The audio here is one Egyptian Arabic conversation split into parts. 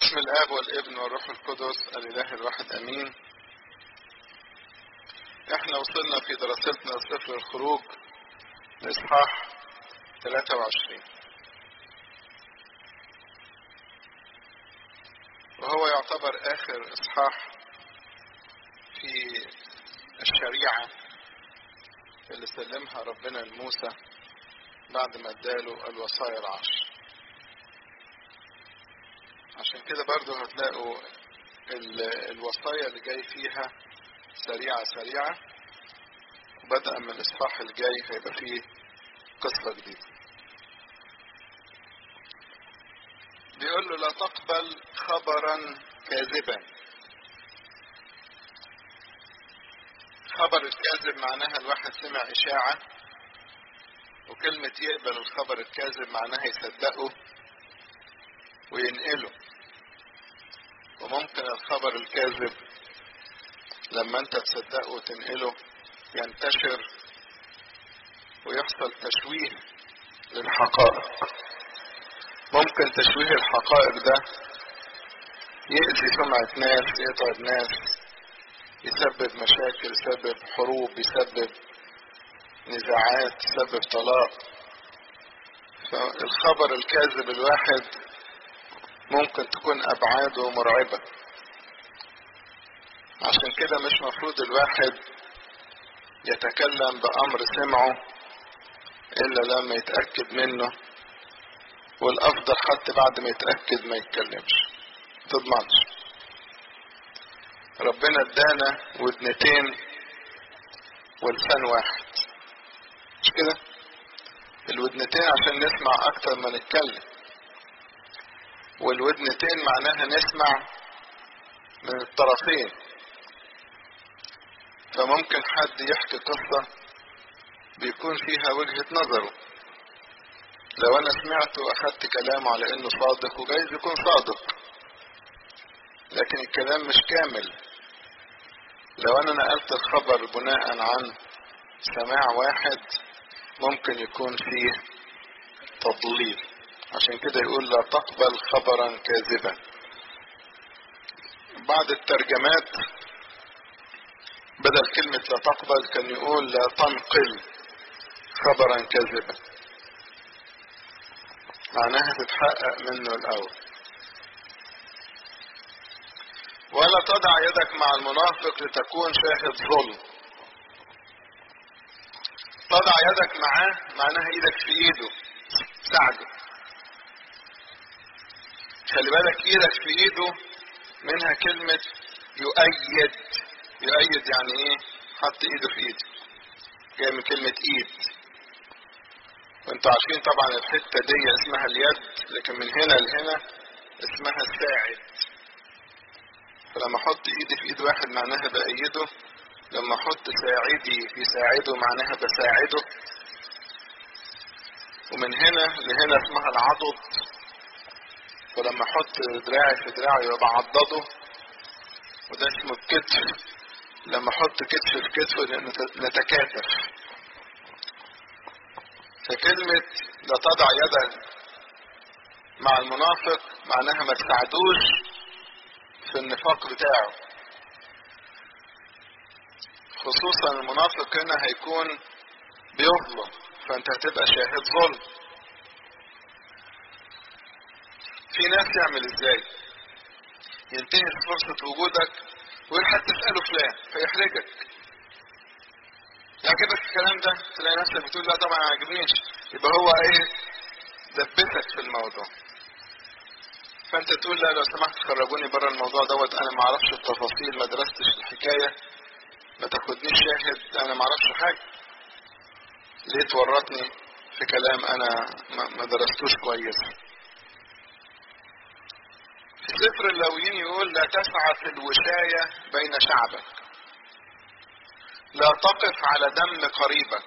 باسم الاب والابن والروح القدس الاله الواحد امين احنا وصلنا في دراستنا سفر الخروج لاصحاح 23 وهو يعتبر اخر اصحاح في الشريعة اللي سلمها ربنا لموسى بعد ما اداله الوصايا العشر عشان كده برضو هتلاقوا الوصايا اللي جاي فيها سريعة سريعة وبدأ من الإصحاح الجاي هيبقى فيه قصة جديدة بيقول له لا تقبل خبرا كاذبا خبر الكاذب معناها الواحد سمع إشاعة وكلمة يقبل الخبر الكاذب معناها يصدقه وينقله وممكن الخبر الكاذب لما انت تصدقه وتنقله ينتشر ويحصل تشويه للحقائق ممكن تشويه الحقائق ده يأذي سمعة ناس يتعب ناس يسبب مشاكل يسبب حروب يسبب نزاعات يسبب طلاق فالخبر الكاذب الواحد ممكن تكون أبعاده مرعبة عشان كده مش مفروض الواحد يتكلم بأمر سمعه إلا لما يتأكد منه والأفضل حتى بعد ما يتأكد ما يتكلمش تضمنش ربنا ادانا ودنتين ولسان واحد مش كده الودنتين عشان نسمع اكتر ما نتكلم والودنتين معناها نسمع من الطرفين فممكن حد يحكي قصة بيكون فيها وجهة نظره لو انا سمعته واخدت كلامه على انه صادق وجايز يكون صادق لكن الكلام مش كامل لو انا نقلت الخبر بناء عن سماع واحد ممكن يكون فيه تضليل عشان كده يقول لا تقبل خبرا كاذبا بعض الترجمات بدل كلمة لا تقبل كان يقول لا تنقل خبرا كاذبا معناها تتحقق منه الأول ولا تضع يدك مع المنافق لتكون شاهد ظلم تضع يدك معاه معناها ايدك في ايده ساعده خلي بالك ايدك في ايده منها كلمة يؤيد يؤيد يعني ايه حط ايده في ايده جاي من كلمة ايد وانتوا عارفين طبعا الحتة دي اسمها اليد لكن من هنا لهنا اسمها الساعد فلما احط ايدي في ايد واحد معناها بأيده لما احط ساعدي في ساعده معناها بساعده ومن هنا لهنا اسمها العضد ولما احط دراعي في دراعي يبقى بعضده وده اسمه الكتف لما احط كتف في كتف نتكاتف فكلمة لا تضع يدا مع المنافق معناها ما تساعدوش في النفاق بتاعه خصوصا المنافق هنا هيكون بيظلم فانت هتبقى شاهد ظلم في ناس يعمل ازاي ينتهز فرصة وجودك ويقول حتى اسأله فلان فيحرجك يعجبك الكلام ده تلاقي نفسك بتقول لا طبعا ما عجبنيش يبقى هو ايه دبسك في الموضوع فانت تقول لا لو سمحت خرجوني بره الموضوع دوت انا ما اعرفش التفاصيل ما درستش الحكايه ما تاخدنيش شاهد انا ما اعرفش حاجه ليه تورطني في كلام انا ما درستوش كويس في سفر اللاويين يقول لا تسعى في الوشاية بين شعبك لا تقف على دم قريبك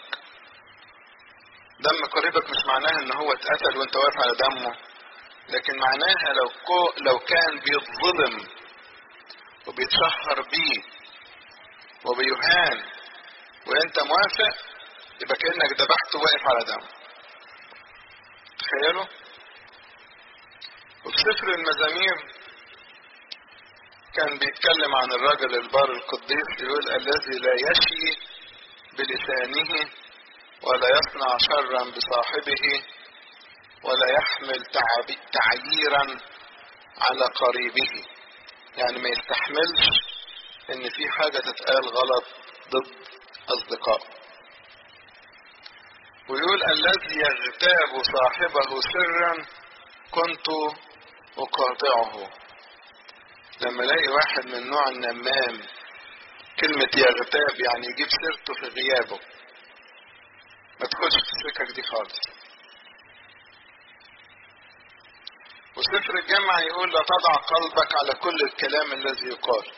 دم قريبك مش معناها ان هو اتقتل وانت واقف على دمه لكن معناها لو كو لو كان بيتظلم وبيتشهر بيه وبيهان وانت موافق يبقى كانك ذبحته واقف على دم تخيلوا وفي سفر المزامير كان بيتكلم عن الرجل البار القديس يقول الذي لا يشي بلسانه ولا يصنع شرا بصاحبه ولا يحمل تعييرا على قريبه يعني ما يستحملش ان في حاجة تتقال غلط ضد اصدقائه ويقول الذي يغتاب صاحبه سرا كنت اقاطعه لما الاقي واحد من نوع النمام كلمة يغتاب يعني يجيب سيرته في غيابه ما تدخلش في السكك دي خالص وسفر الجامعة يقول لا تضع قلبك على كل الكلام الذي يقال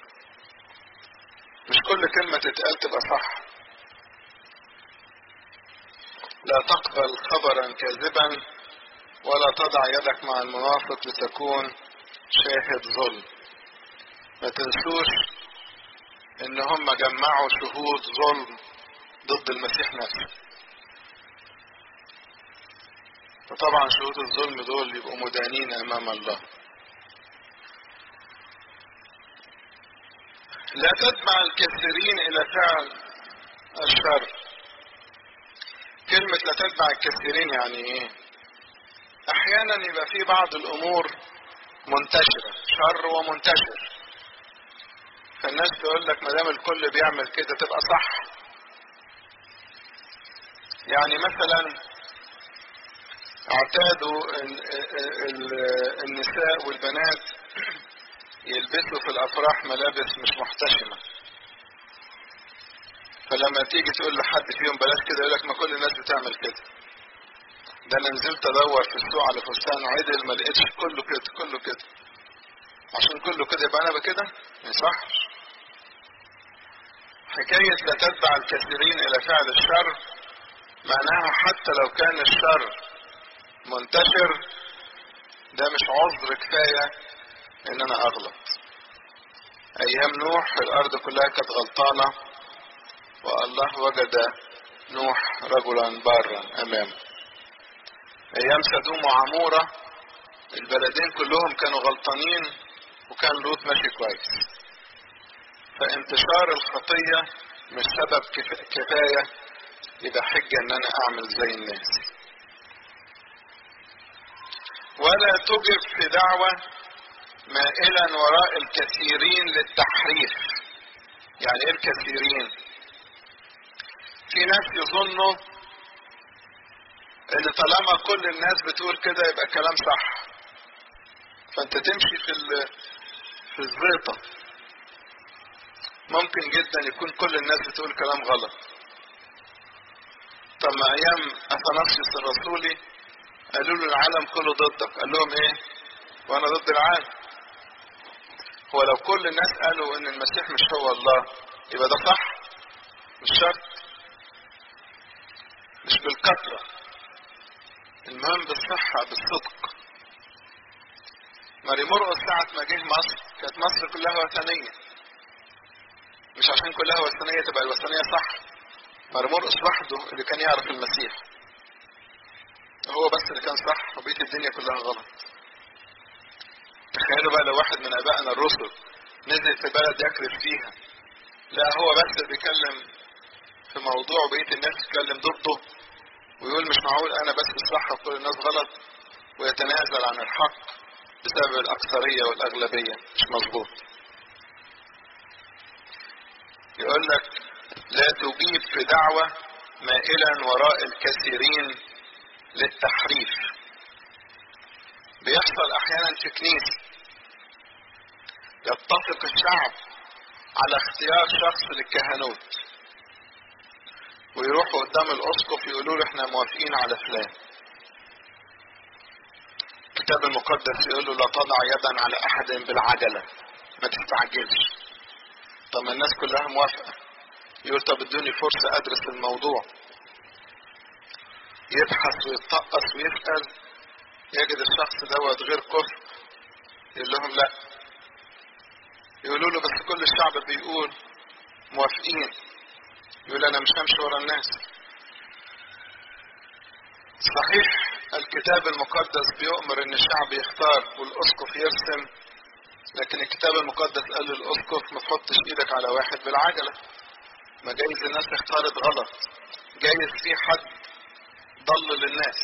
مش كل كلمة تتقال تبقى صح لا تقبل خبرا كاذبا ولا تضع يدك مع المنافق لتكون شاهد ظلم ما تنسوش ان هم جمعوا شهود ظلم ضد المسيح نفسه فطبعا شهود الظلم دول يبقوا مدانين امام الله لا تتبع الكثيرين الى فعل الشر كلمة لا تتبع الكثيرين يعني ايه احيانا يبقى في بعض الامور منتشرة شر ومنتشر فالناس تقول لك ما دام الكل بيعمل كده تبقى صح يعني مثلا اعتادوا النساء والبنات يلبسوا في الافراح ملابس مش محتشمة فلما تيجي تقول لحد فيهم بلاش كده يقول لك ما كل الناس بتعمل كده ده انا نزلت ادور في السوق على فستان عدل ما لقيتش كله كده كله كده عشان كله كده يبقى انا بكده ما يصحش حكاية لا تتبع الكثيرين الى فعل الشر معناها حتى لو كان الشر منتشر ده مش عذر كفاية ان انا اغلط ايام نوح الارض كلها كانت غلطانة والله وجد نوح رجلا بارا امامه ايام سدوم وعمورة البلدين كلهم كانوا غلطانين وكان لوط ماشي كويس فانتشار الخطية مش سبب كفاية يبقى حجة ان انا اعمل زي الناس ولا تجب في دعوة مائلا وراء الكثيرين للتحريف يعني ايه الكثيرين في ناس يظنوا ان طالما كل الناس بتقول كده يبقى كلام صح فانت تمشي في في الزيطة ممكن جدا يكون كل الناس بتقول كلام غلط طب ما ايام اثناسيوس الرسولي قالوا له العالم كله ضدك قال لهم ايه وانا ضد العالم هو لو كل الناس قالوا ان المسيح مش هو الله يبقى ده صح مش شرط مش بالكثرة المهم بالصحة بالصدق ماري مرقس ساعة ما جه مصر كانت مصر كلها وثنية مش عشان كلها وثنية تبقى الوثنية صح ماري مرقس وحده اللي كان يعرف المسيح هو بس اللي كان صح وبقية الدنيا كلها غلط تخيلوا بقى لو واحد من ابائنا الرسل نزل في بلد يكرف فيها لا هو بس اللي بيتكلم في موضوع وبقية الناس تتكلم ضده ويقول مش معقول انا بس الصح وكل الناس غلط ويتنازل عن الحق بسبب الاكثرية والاغلبية مش مظبوط يقول لك لا تجيب في دعوة مائلا وراء الكثيرين للتحريف بيحصل احيانا في كنيسة يتفق الشعب على اختيار شخص للكهنوت ويروحوا قدام الاسقف يقولوا له احنا موافقين على فلان الكتاب المقدس يقول له لا تضع يدا على احد بالعجله ما تستعجلش طب ما الناس كلها موافقه يقول طب ادوني فرصه ادرس الموضوع يبحث ويتطقس ويسال يجد الشخص دوت غير كفر يقول لهم لا يقولوا له بس كل الشعب بيقول موافقين يقول انا مش همشي ورا الناس صحيح الكتاب المقدس بيؤمر ان الشعب يختار والاسقف يرسم لكن الكتاب المقدس قال للأسقف ما تحطش إيدك على واحد بالعجلة ما جايز الناس اختارت غلط جايز في حد ضل للناس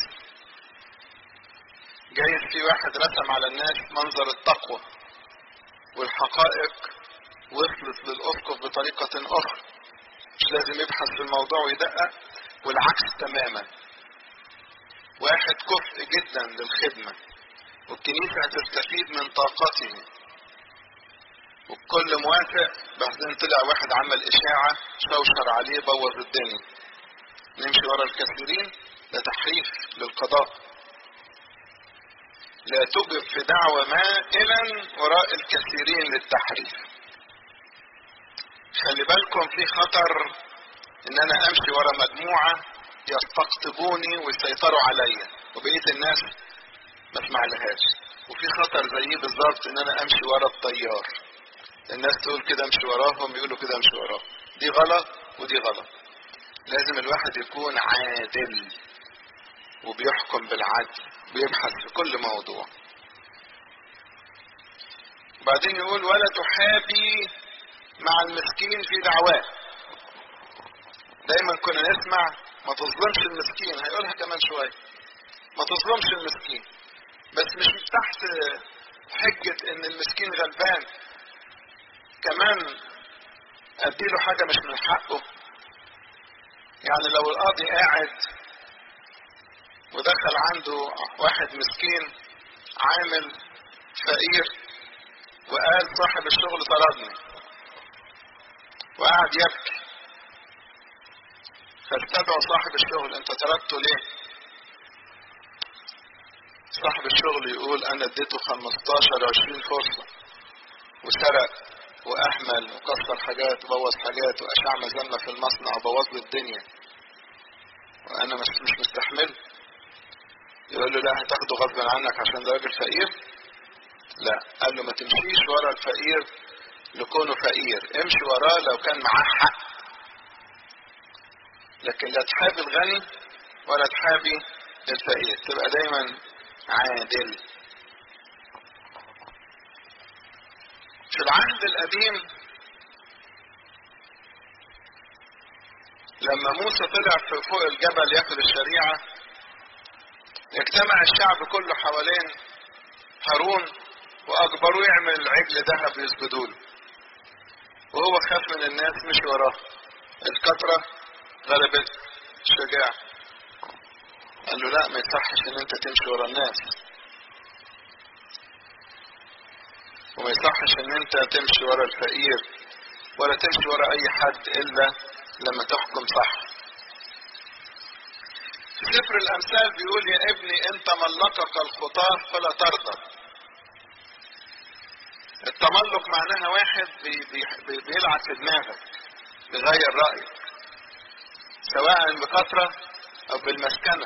جايز في واحد رسم على الناس منظر التقوى والحقائق وصلت للأسقف بطريقة أخرى مش لازم يبحث في الموضوع ويدقق والعكس تماما واحد كفء جدا للخدمة والكنيسة هتستفيد من طاقته والكل موافق بعدين طلع واحد عمل إشاعة شوشر عليه بوظ الدنيا نمشي ورا الكثيرين ده تحريف للقضاء لا تجب في دعوة مائلا وراء الكثيرين للتحريف خلي بالكم في خطر ان انا امشي ورا مجموعة يستقطبوني ويسيطروا عليا وبقية الناس ما اسمع لهاش وفي خطر زيه بالظبط ان انا امشي ورا الطيار الناس تقول كده امشي وراهم يقولوا كده امشي وراهم دي غلط ودي غلط لازم الواحد يكون عادل وبيحكم بالعدل بيبحث في كل موضوع وبعدين يقول ولا تحابي مع المسكين في دعواه دايما كنا نسمع ما تظلمش المسكين هيقولها كمان شوية ما تظلمش المسكين بس مش تحت حجة ان المسكين غلبان كمان اديله حاجة مش من حقه يعني لو القاضي قاعد ودخل عنده واحد مسكين عامل فقير وقال صاحب الشغل طردني وقعد يبكي فاستدعوا صاحب الشغل انت طردته ليه صاحب الشغل يقول انا اديته 15 20 فرصة وسرق واهمل وكسر حاجات وبوظ حاجات واشاع مذمة في المصنع وبوظ لي الدنيا وانا مش مش مستحمل يقول له لا هتاخده غصب عنك عشان ده راجل فقير لا قال له ما تمشيش ورا الفقير لكونه فقير امشي وراه لو كان معاه حق لكن لا تحابي الغني ولا تحابي الفقير تبقى دايما عادل في العهد القديم لما موسى طلع فوق الجبل ياخد الشريعة اجتمع الشعب كله حوالين هارون واجبروه يعمل عجل ذهب يسجدوا له وهو خاف من الناس مشي وراه الكثرة غلبت الشجاع قال له لا ما يصحش ان انت تمشي ورا الناس وما يصحش ان انت تمشي ورا الفقير ولا تمشي ورا اي حد الا لما تحكم صح في سفر الامثال بيقول يا ابني انت ملقك الخطاه فلا ترضى التملق معناها واحد بي بي بيلعب في دماغك بيغير رايك سواء بكثره او بالمسكنه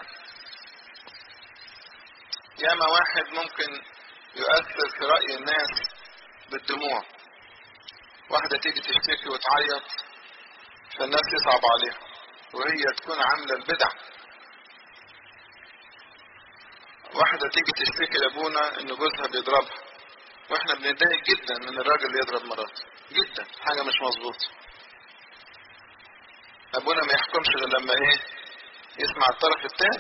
ياما واحد ممكن يؤثر في راي الناس بالدموع واحده تيجي تشتكي وتعيط فالناس يصعب عليها وهي تكون عامله البدع واحدة تيجي تشتكي لابونا ان جوزها بيضربها واحنا بنتضايق جدا من الراجل اللي يضرب مراته جدا حاجة مش مظبوطة ابونا ما يحكمش غير لما ايه يسمع الطرف الثاني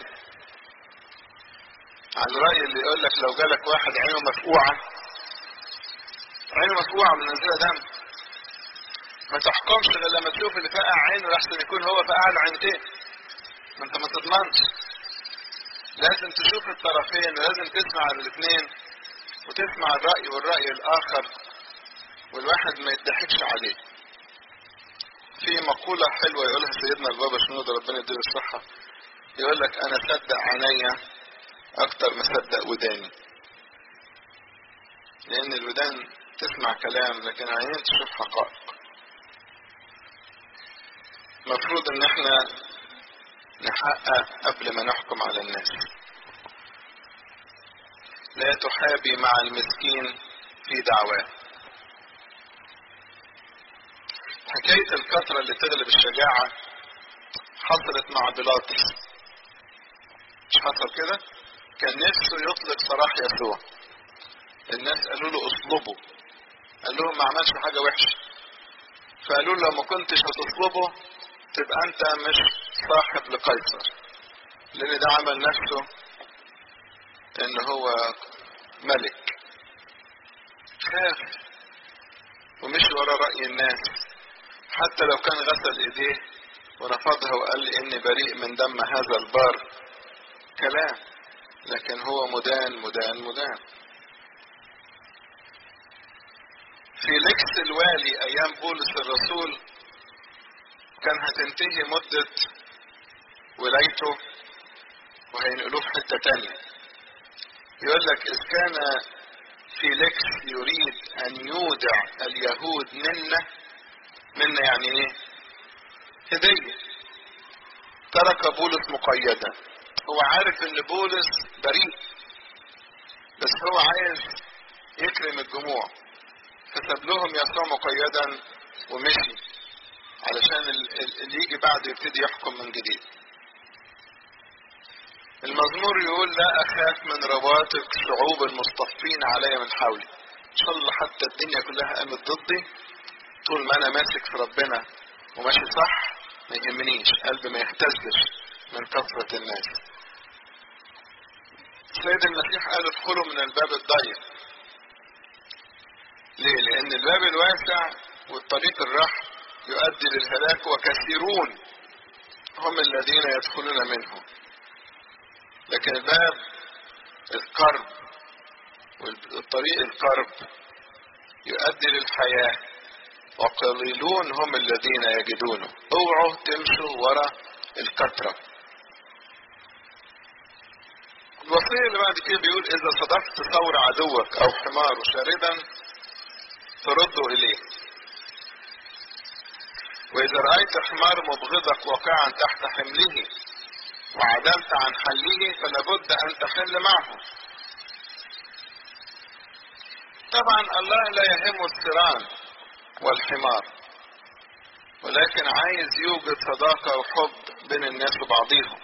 على الرأي اللي يقول لك لو جالك واحد عينه مفقوعة عينه مفقوعة من نزلة دم ما تحكمش غير لما تشوف اللي فقع عينه لحسن يكون هو فقع له عينتين ما انت ما تضمنش لازم تشوف الطرفين ولازم تسمع الاثنين وتسمع الرأي والرأي الآخر والواحد ما يضحكش عليه في مقولة حلوة يقولها سيدنا البابا شنود ربنا يديله الصحة يقول لك أنا صدق عينيا أكتر ما صدق وداني لأن الودان تسمع كلام لكن العينين تشوف حقائق المفروض إن احنا نحقق قبل ما نحكم على الناس لا تحابي مع المسكين في دعواه حكاية الكثرة اللي تغلب الشجاعة حصلت مع بيلاطس مش حصل كده كان نفسه يطلق سراح يسوع الناس قالوا له اصلبه قال لهم ما عملش حاجة وحشة فقالوا له لو ما كنتش هتطلبه تبقى انت مش صاحب لقيصر لان ده عمل نفسه ان هو ملك خاف ومشي ورا رأي الناس حتى لو كان غسل ايديه ورفضها وقال لي اني بريء من دم هذا البار كلام لكن هو مدان مدان مدان فيليكس الوالي ايام بولس الرسول كان هتنتهي مدة ولايته وهينقلوه في حتة تانية يقول لك إذ كان فيليكس يريد أن يودع اليهود منا منا يعني إيه؟ هدية ترك بولس مقيدا هو عارف إن بولس بريء بس هو عايز يكرم الجموع فساب لهم يسوع مقيدا ومشي علشان اللي يجي بعده يبتدي يحكم من جديد المزمور يقول لا أخاف من رواتق شعوب المصطفين علي من حولي إن شاء الله حتى الدنيا كلها قامت ضدي طول ما أنا ماسك في ربنا وماشي صح ما يهمنيش قلبي ما يهتزش من كثرة الناس السيد المسيح قال ادخلوا من الباب الضيق ليه؟ لأن الباب الواسع والطريق الرحم يؤدي للهلاك وكثيرون هم الذين يدخلون منه لكن الباب القرب والطريق القرب يؤدي للحياة وقليلون هم الذين يجدونه اوعوا تمشوا ورا الكثرة الوصية اللي بعد كده بيقول إذا صدقت ثور عدوك أو حمار شاردا فرده إليه وإذا رأيت حمار مبغضك واقعا تحت حمله وعدمت عن حله فلابد أن تحل معه طبعا الله لا يهم الثيران والحمار ولكن عايز يوجد صداقة وحب بين الناس وبعضيهم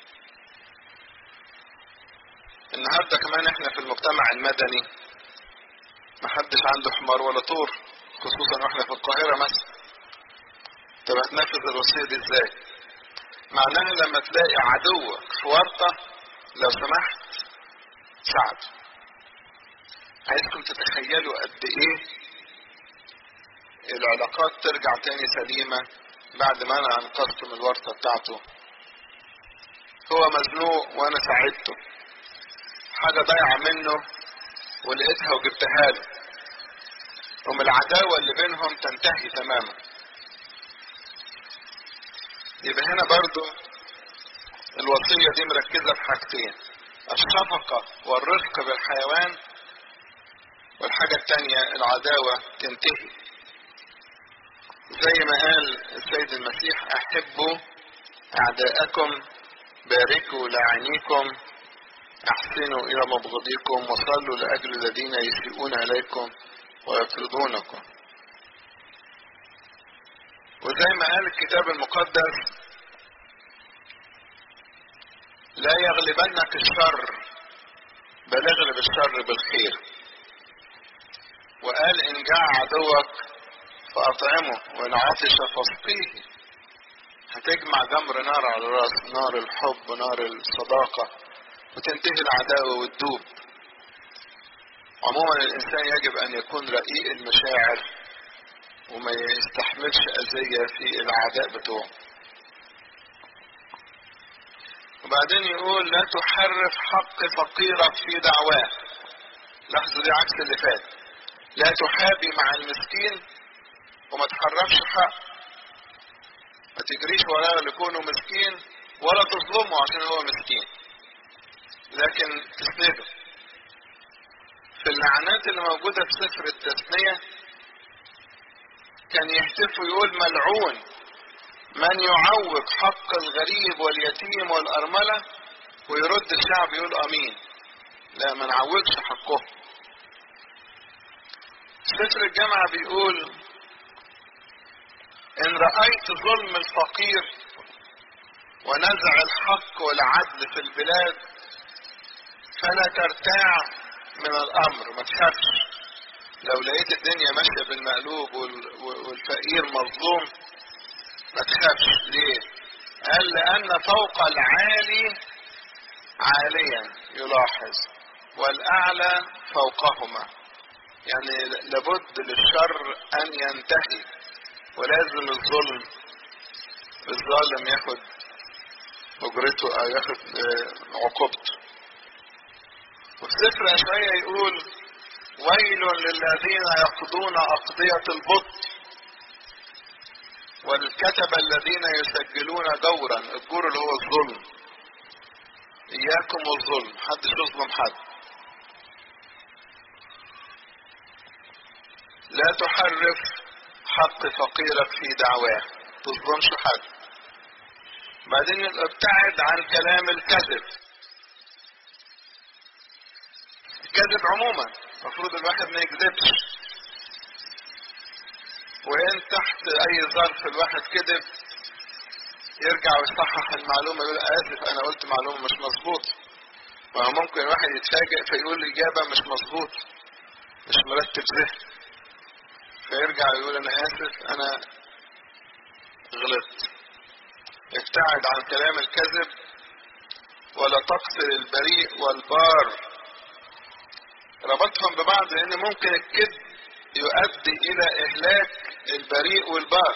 النهاردة كمان احنا في المجتمع المدني محدش عنده حمار ولا طور خصوصا واحنا في القاهرة مثلا طب هتنفذ الوصية دي ازاي معناها لما تلاقي عدوك في ورطة لو سمحت ساعده عايزكم تتخيلوا قد ايه العلاقات ترجع تاني سليمة بعد ما انا انقذته من الورطة بتاعته هو مزنوق وانا ساعدته حاجة ضايعة منه ولقيتها وجبتها له ومن العداوة اللي بينهم تنتهي تماما يبقى هنا برضو الوصية دي مركزة في حاجتين الشفقة والرفق بالحيوان والحاجة التانية العداوة تنتهي زي ما قال السيد المسيح أحبوا أعداءكم باركوا لاعنيكم أحسنوا إلى مبغضيكم وصلوا لأجل الذين يسيئون إليكم ويطردونكم وزي ما قال الكتاب المقدس لا يغلبنك الشر بل اغلب الشر بالخير وقال إن جاع عدوك فأطعمه وإن عطش فاسقيه هتجمع جمر نار على راس نار الحب نار الصداقة وتنتهي العداوة والدوب عموما الإنسان يجب أن يكون رقيق المشاعر وما يستحملش أذية في الأعداء بتوعه وبعدين يقول لا تحرف حق فقيرك في دعواه لاحظوا دي عكس اللي فات لا تحابي مع المسكين وما تحرفش حق ما تجريش وراه لكونه مسكين ولا تظلمه عشان هو مسكين لكن تسنده في اللعنات اللي موجودة في سفر التثنية كان يهتف ويقول ملعون من يعوق حق الغريب واليتيم والأرملة ويرد الشعب يقول أمين لا ما نعوقش حقه سفر الجامعة بيقول إن رأيت ظلم الفقير ونزع الحق والعدل في البلاد فلا ترتاع من الأمر ما تخافش لو لقيت الدنيا ماشية بالمقلوب والفقير مظلوم ما تخافش ليه قال لأن فوق العالي عاليا يلاحظ والأعلى فوقهما يعني لابد للشر أن ينتهي ولازم الظلم الظالم ياخد أجرته أو ياخد عقوبته وفي سفر أشعياء يقول ويل للذين يقضون أقضية البط والكتب الذين يسجلون جورا الجور اللي هو الظلم إياكم والظلم حدش يظلم حد لا تحرف حق فقيرك في دعواه تظلمش حد بعدين ابتعد عن كلام الكذب الكذب عموما المفروض الواحد ما يكذبش وان تحت اي ظرف الواحد كذب يرجع ويصحح المعلومه يقول اسف انا قلت معلومه مش مظبوطه وهو ممكن الواحد يتفاجئ فيقول اجابه مش مظبوط مش مرتب ذهن فيرجع يقول انا اسف انا غلطت ابتعد عن كلام الكذب ولا تقتل البريء والبار ربطهم ببعض لان ممكن الكذب يؤدي الى اهلاك البريء والبار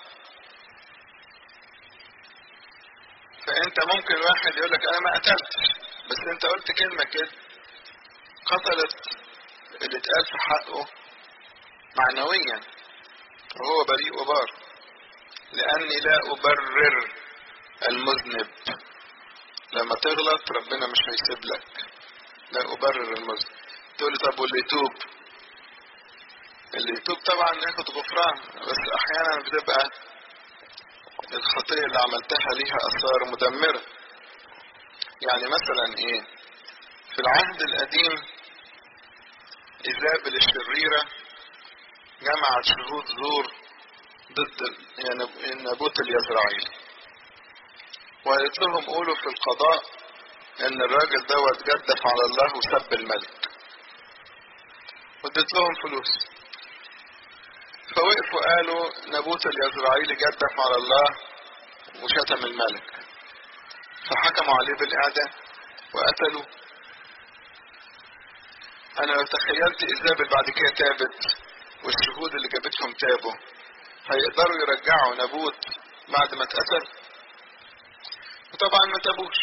فانت ممكن واحد يقول لك انا ما قتلتش بس انت قلت كلمه كده قتلت اللي اتقال في حقه معنويا وهو بريء وبار لاني لا ابرر المذنب لما تغلط ربنا مش هيسيب لك لا ابرر المذنب تقول لي طب واللي يتوب اللي يتوب طبعا ياخد غفران بس احيانا بتبقى الخطية اللي عملتها ليها اثار مدمرة يعني مثلا ايه في العهد القديم ايزابل الشريرة جمعت شهود زور ضد نابوت اليزرعيل وقالت لهم قولوا في القضاء ان الراجل دوت جدف على الله وسب الملك واديت لهم فلوس فوقفوا قالوا نابوت اليزرعيلي جدف على الله وشتم الملك فحكموا عليه بالإعدام وقتلوا أنا لو تخيلت إيزابل بعد كده تابت والشهود اللي جابتهم تابوا هيقدروا يرجعوا نابوت بعد ما اتقتل وطبعا ما تابوش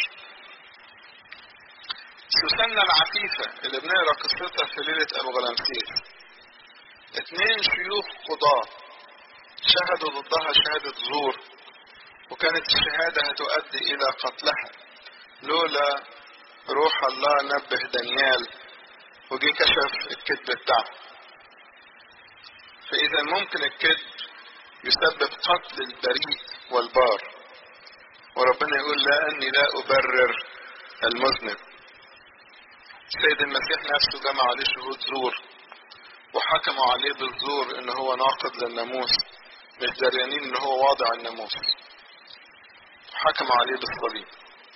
سوسنة العفيفة اللي بنقرا قصتها في ليلة أبو غلامسيس اتنين شيوخ قضاة شهدوا ضدها شهادة زور وكانت الشهادة هتؤدي إلى قتلها لولا روح الله نبه دانيال وجي كشف الكذب بتاعه فإذا ممكن الكذب يسبب قتل البريء والبار وربنا يقول لا أني لا أبرر المذنب السيد المسيح نفسه جمع عليه شهود زور وحكموا عليه بالزور ان هو ناقض للناموس مش دريانين ان هو واضع الناموس حكموا عليه بالصليب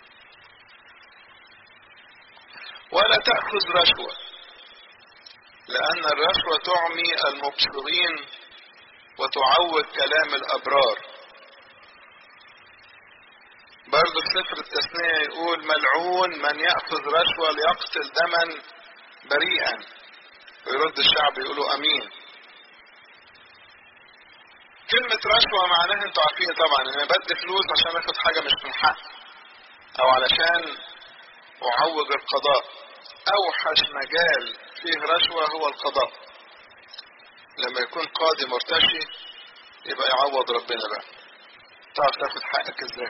ولا تأخذ رشوة لأن الرشوة تعمي المبصرين وتعوج كلام الأبرار برضه في سفر التثنية يقول ملعون من يأخذ رشوة ليقتل دما بريئا ويرد الشعب يقولوا أمين كلمة رشوة معناها انتوا عارفين طبعا ان انا بدي فلوس عشان اخد حاجة مش من حق او علشان اعوج القضاء اوحش مجال فيه رشوة هو القضاء لما يكون قاضي مرتشي يبقى يعوض ربنا بقى تعرف تاخد حقك ازاي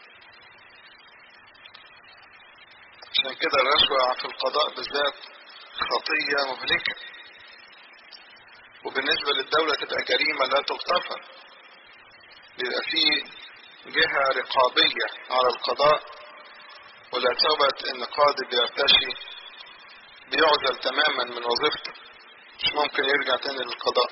عشان كده الرشوة في القضاء بالذات خطية مهلكة وبالنسبة للدولة تبقى جريمة لا تغتفر بيبقى في جهة رقابية على القضاء ولا ثبت ان قاضي بيرتشي بيعزل تماما من وظيفته مش ممكن يرجع تاني للقضاء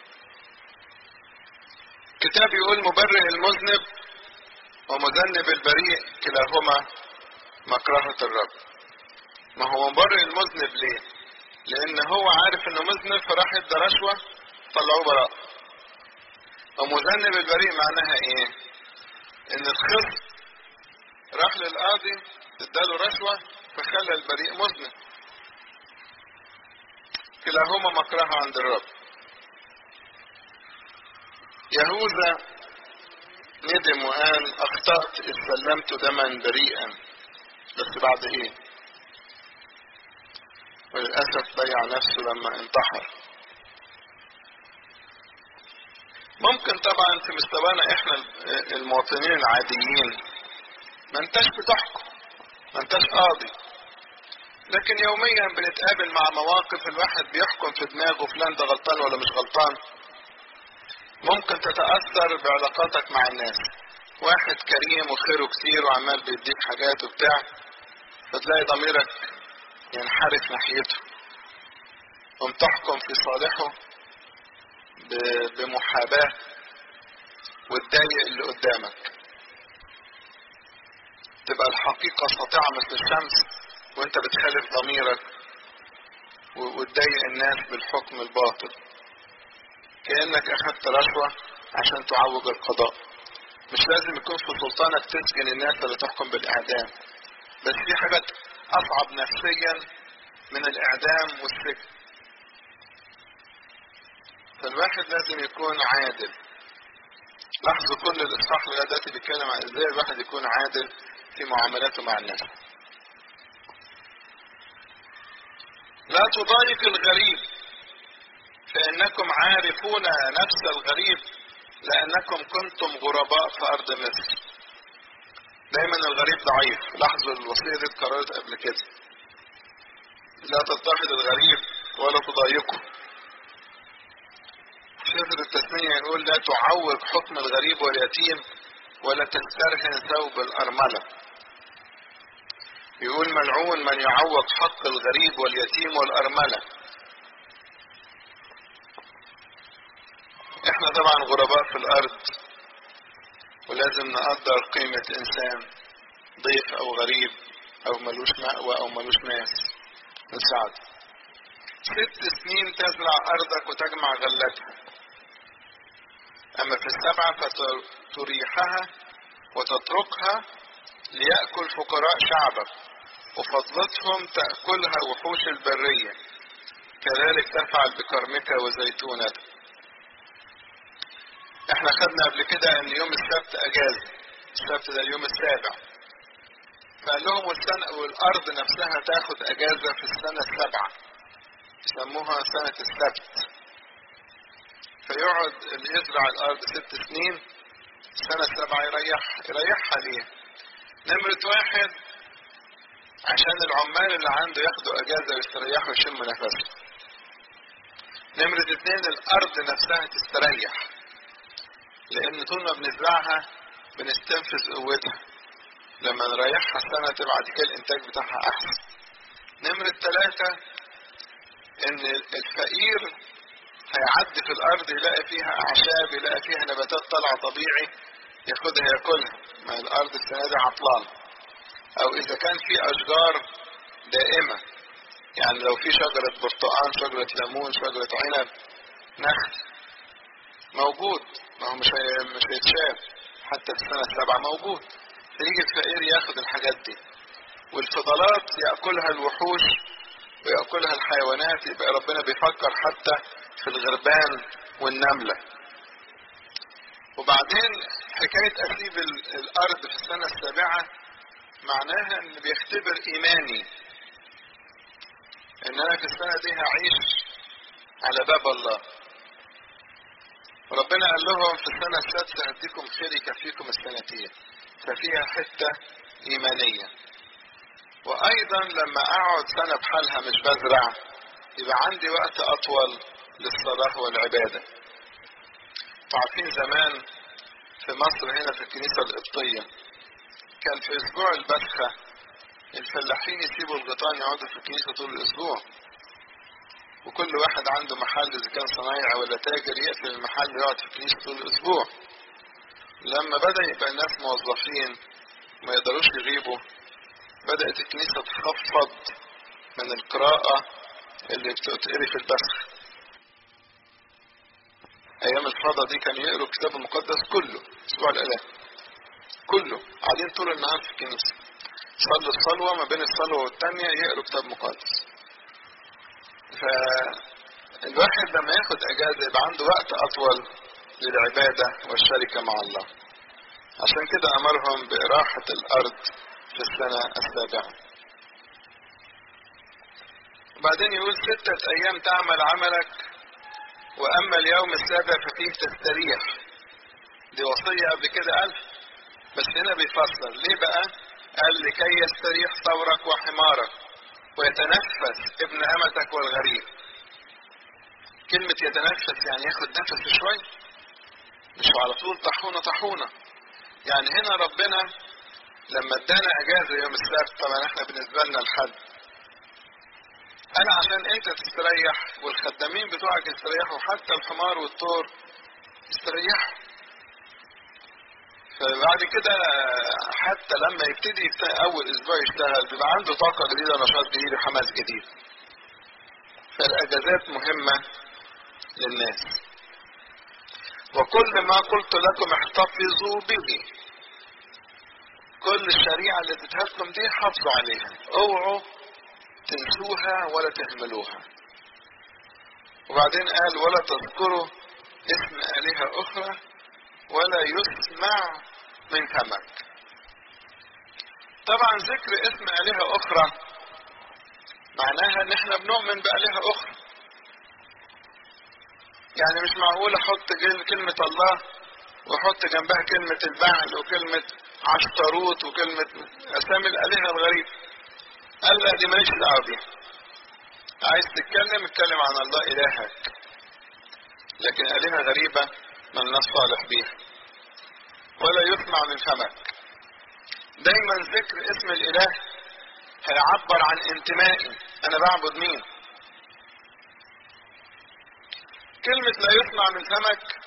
كتاب يقول مبرئ المذنب ومذنب البريء كلاهما مكرهة الرب ما هو مبرئ المذنب ليه لان هو عارف انه مذنب فراح ادى رشوة طلعوه براء ومذنب البريء معناها ايه ان الخصم راح للقاضي اداله رشوة فخلى البريء مذنب كلاهما مكره عند الرب يهوذا ندم وقال اخطأت اذ سلمت دما بريئا بس بعد ايه وللأسف ضيع نفسه لما انتحر ممكن طبعا في مستوانا احنا المواطنين العاديين ما انتش بتحكم ما انتش قاضي لكن يوميا بنتقابل مع مواقف الواحد بيحكم في دماغه فلان ده غلطان ولا مش غلطان ممكن تتأثر بعلاقاتك مع الناس واحد كريم وخيره كتير وعمال بيديك حاجات وبتاع فتلاقي ضميرك ينحرف ناحيته وتحكم في صالحه بمحاباة وتضايق اللي قدامك تبقى الحقيقة ساطعة مثل الشمس وانت بتخالف ضميرك وتضايق الناس بالحكم الباطل كأنك أخذت رشوة عشان تعوج القضاء مش لازم يكون في سلطانك تسجن الناس اللي تحكم بالإعدام بس في حاجات أصعب نفسيا من الإعدام والسجن فالواحد لازم يكون عادل لاحظوا كل الإصحاح لغاية دلوقتي بيتكلم عن إزاي الواحد يكون عادل في معاملاته مع الناس لا تضايق الغريب فإنكم عارفون نفس الغريب لأنكم كنتم غرباء في أرض مصر دايما الغريب ضعيف لاحظوا الوصية دي اتكررت قبل كده لا تضطهد الغريب ولا تضايقه سفر التثنية يقول لا تعوق حكم الغريب واليتيم ولا تسترهن ثوب الأرملة يقول ملعون من يعوق حق الغريب واليتيم والأرملة احنا طبعا غرباء في الأرض ولازم نقدر قيمة إنسان ضيف أو غريب أو ملوش مأوى أو ملوش ناس نساعده ست سنين تزرع أرضك وتجمع غلتها أما في السبعة فتريحها وتتركها ليأكل فقراء شعبك وفضلتهم تأكلها وحوش البرية كذلك تفعل بكرمك وزيتونتك احنا خدنا قبل كده ان يوم السبت اجازة السبت ده اليوم السابع فقال لهم والسنة والارض نفسها تاخد اجازة في السنة السابعة يسموها سنة السبت فيقعد اللي يزرع الارض ست سنين السنة السابعة يريح يريحها ليه نمرة واحد عشان العمال اللي عنده ياخدوا اجازة ويستريحوا ويشموا نفسهم نمرة اتنين الارض نفسها تستريح لان طول ما بنزرعها بنستنفذ قوتها لما نريحها سنة تبقى بعد كده الانتاج بتاعها احسن نمرة ثلاثة ان الفقير هيعدي في الارض يلاقي فيها اعشاب يلاقي فيها نباتات طالعة طبيعي ياخدها ياكلها ما الارض السنة دي عطلانة او اذا كان في اشجار دائمة يعني لو في شجرة برتقال شجرة ليمون شجرة عنب نخل موجود ما هو مش مش هيتشاف حتى في السنة السابعة موجود فيجي الفقير ياخد الحاجات دي والفضلات يأكلها الوحوش ويأكلها الحيوانات يبقى ربنا بيفكر حتى في الغربان والنملة وبعدين حكاية أسيب الأرض في السنة السابعة معناها إن بيختبر إيماني إن أنا في السنة دي هعيش على باب الله ربنا قال لهم في السنة السادسة هديكم خير يكفيكم السنتين ففيها حتة إيمانية وأيضا لما أقعد سنة بحالها مش بزرع يبقى عندي وقت أطول للصلاة والعبادة عارفين زمان في مصر هنا في الكنيسة القبطية كان في أسبوع البسخة الفلاحين يسيبوا الغيطان يقعدوا في الكنيسة طول الأسبوع وكل واحد عنده محل إذا كان صنايعي ولا تاجر يقفل المحل يقعد في الكنيسة طول الأسبوع لما بدأ يبقى الناس موظفين ما يقدروش يغيبوا بدأت الكنيسة تخفض من القراءة اللي بتتقري في البسخ ايام الفضا دي كانوا يقروا الكتاب المقدس كله اسبوع الاله كله قاعدين طول النهار في الكنيسه صلوا الصلوه ما بين الصلوه والتانيه يقروا كتاب مقدس فالواحد لما ياخد اجازه يبقى عنده وقت اطول للعباده والشركه مع الله عشان كده امرهم باراحه الارض في السنه السابعه وبعدين يقول ستة أيام تعمل عملك وأما اليوم السابع ففيه تستريح دي وصية قبل كده قال بس هنا بيفسر ليه بقى قال لكي يستريح ثورك وحمارك ويتنفس ابن أمتك والغريب كلمة يتنفس يعني ياخد نفس شوي مش على طول طحونة طحونة يعني هنا ربنا لما ادانا اجازة يوم السبت طبعا احنا بالنسبة لنا الحد انا عشان انت تستريح والخدامين بتوعك يستريحوا حتى الحمار والطور يستريحوا فبعد كده حتى لما يبتدي اول اسبوع يشتغل بيبقى عنده طاقه جديده نشاط جديد وحماس جديد فالاجازات مهمه للناس وكل ما قلت لكم احتفظوا به كل الشريعه اللي اديتها لكم دي حافظوا عليها اوعوا تنسوها ولا تهملوها وبعدين قال ولا تذكروا اسم آلهة أخرى ولا يسمع من فمك طبعا ذكر اسم آلهة أخرى معناها ان احنا بنؤمن بآلهة أخرى يعني مش معقول احط كلمة الله واحط جنبها كلمة البعل وكلمة عشتروت وكلمة اسامي الآلهة الغريبة قال لا دي ماليش دعوه بيها عايز تتكلم اتكلم عن الله الهك لكن الهه غريبه ما الناس صالح بيها ولا يسمع من فمك دايما ذكر اسم الاله هيعبر عن انتمائي انا بعبد مين كلمة لا يسمع من فمك